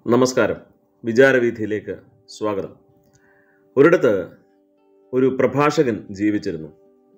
നമസ്കാരം വിചാരവീഥിയിലേക്ക് സ്വാഗതം ഒരിടത്ത് ഒരു പ്രഭാഷകൻ ജീവിച്ചിരുന്നു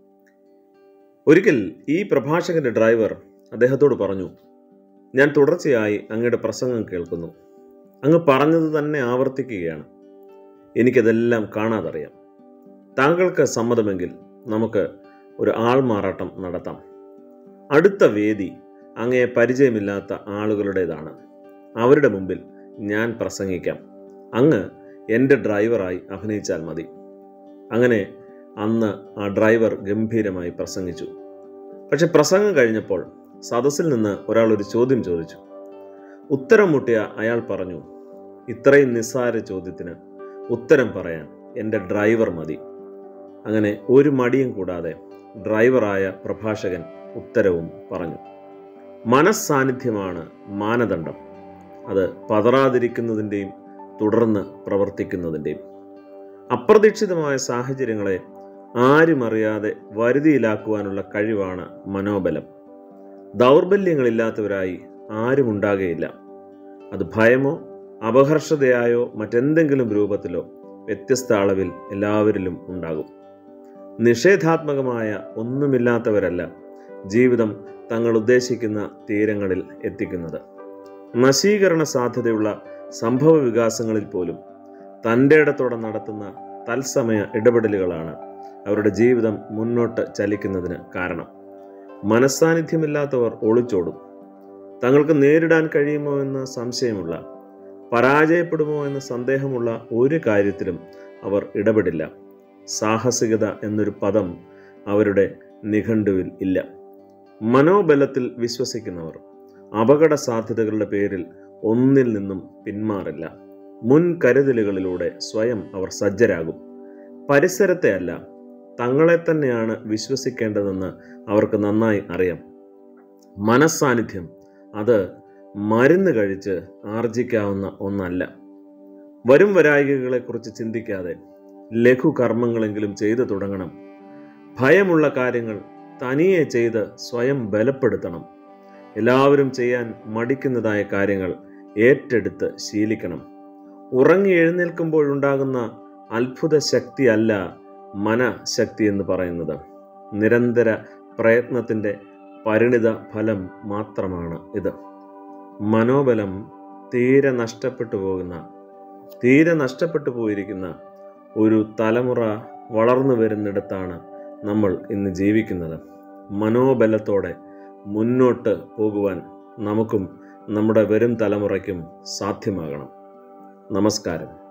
ഒരിക്കൽ ഈ പ്രഭാഷകന്റെ ഡ്രൈവർ അദ്ദേഹത്തോട് പറഞ്ഞു ഞാൻ തുടർച്ചയായി അങ്ങയുടെ പ്രസംഗം കേൾക്കുന്നു അങ്ങ് പറഞ്ഞത് തന്നെ ആവർത്തിക്കുകയാണ് എനിക്കതെല്ലാം കാണാതറിയാം താങ്കൾക്ക് സമ്മതമെങ്കിൽ നമുക്ക് ഒരു ആൾമാറാട്ടം നടത്താം അടുത്ത വേദി അങ്ങയെ പരിചയമില്ലാത്ത ആളുകളുടേതാണ് അവരുടെ മുമ്പിൽ ഞാൻ പ്രസംഗിക്കാം അങ്ങ് എൻ്റെ ഡ്രൈവറായി അഭിനയിച്ചാൽ മതി അങ്ങനെ അന്ന് ആ ഡ്രൈവർ ഗംഭീരമായി പ്രസംഗിച്ചു പക്ഷെ പ്രസംഗം കഴിഞ്ഞപ്പോൾ സദസ്സിൽ നിന്ന് ഒരാൾ ഒരു ചോദ്യം ചോദിച്ചു ഉത്തരം മുട്ടിയ അയാൾ പറഞ്ഞു ഇത്രയും നിസ്സാര ചോദ്യത്തിന് ഉത്തരം പറയാൻ എൻ്റെ ഡ്രൈവർ മതി അങ്ങനെ ഒരു മടിയും കൂടാതെ ഡ്രൈവറായ പ്രഭാഷകൻ ഉത്തരവും പറഞ്ഞു മനസ്സാന്നിധ്യമാണ് മാനദണ്ഡം അത് പതറാതിരിക്കുന്നതിൻ്റെയും തുടർന്ന് പ്രവർത്തിക്കുന്നതിൻ്റെയും അപ്രതീക്ഷിതമായ സാഹചര്യങ്ങളെ ആരും അറിയാതെ വരുതിയിലാക്കുവാനുള്ള കഴിവാണ് മനോബലം ദൗർബല്യങ്ങളില്ലാത്തവരായി ആരും ഉണ്ടാകുകയില്ല അത് ഭയമോ അപഹർഷതയായോ മറ്റെന്തെങ്കിലും രൂപത്തിലോ വ്യത്യസ്ത അളവിൽ എല്ലാവരിലും ഉണ്ടാകും നിഷേധാത്മകമായ ഒന്നുമില്ലാത്തവരല്ല ജീവിതം തങ്ങൾ ഉദ്ദേശിക്കുന്ന തീരങ്ങളിൽ എത്തിക്കുന്നത് നശീകരണ സാധ്യതയുള്ള സംഭവ വികാസങ്ങളിൽ പോലും തൻ്റെ ഇടത്തോടെ നടത്തുന്ന തത്സമയ ഇടപെടലുകളാണ് അവരുടെ ജീവിതം മുന്നോട്ട് ചലിക്കുന്നതിന് കാരണം മനസ്സാന്നിധ്യമില്ലാത്തവർ ഒളിച്ചോടും തങ്ങൾക്ക് നേരിടാൻ കഴിയുമോ എന്ന് സംശയമുള്ള പരാജയപ്പെടുമോ എന്ന് സന്ദേഹമുള്ള ഒരു കാര്യത്തിലും അവർ ഇടപെടില്ല സാഹസികത എന്നൊരു പദം അവരുടെ നിഘണ്ടുവിൽ ഇല്ല മനോബലത്തിൽ വിശ്വസിക്കുന്നവർ അപകട സാധ്യതകളുടെ പേരിൽ ഒന്നിൽ നിന്നും പിന്മാറില്ല മുൻകരുതലുകളിലൂടെ സ്വയം അവർ സജ്ജരാകും പരിസരത്തെ അല്ല തങ്ങളെ തന്നെയാണ് വിശ്വസിക്കേണ്ടതെന്ന് അവർക്ക് നന്നായി അറിയാം മനസ്സാന്നിധ്യം അത് മരുന്ന് കഴിച്ച് ആർജിക്കാവുന്ന ഒന്നല്ല വരും വരായികകളെക്കുറിച്ച് ചിന്തിക്കാതെ ലഘു കർമ്മങ്ങളെങ്കിലും ചെയ്തു തുടങ്ങണം ഭയമുള്ള കാര്യങ്ങൾ തനിയെ ചെയ്ത് സ്വയം ബലപ്പെടുത്തണം എല്ലാവരും ചെയ്യാൻ മടിക്കുന്നതായ കാര്യങ്ങൾ ഏറ്റെടുത്ത് ശീലിക്കണം ഉറങ്ങി എഴുന്നേൽക്കുമ്പോഴുണ്ടാകുന്ന അത്ഭുത ശക്തിയല്ല മനഃശക്തി എന്ന് പറയുന്നത് നിരന്തര പ്രയത്നത്തിൻ്റെ പരിണിത ഫലം മാത്രമാണ് ഇത് മനോബലം തീരെ നഷ്ടപ്പെട്ടു പോകുന്ന തീരെ നഷ്ടപ്പെട്ടു പോയിരിക്കുന്ന ഒരു തലമുറ വളർന്നു വരുന്നിടത്താണ് നമ്മൾ ഇന്ന് ജീവിക്കുന്നത് മനോബലത്തോടെ മുന്നോട്ട് പോകുവാൻ നമുക്കും നമ്മുടെ വരും തലമുറയ്ക്കും സാധ്യമാകണം നമസ്കാരം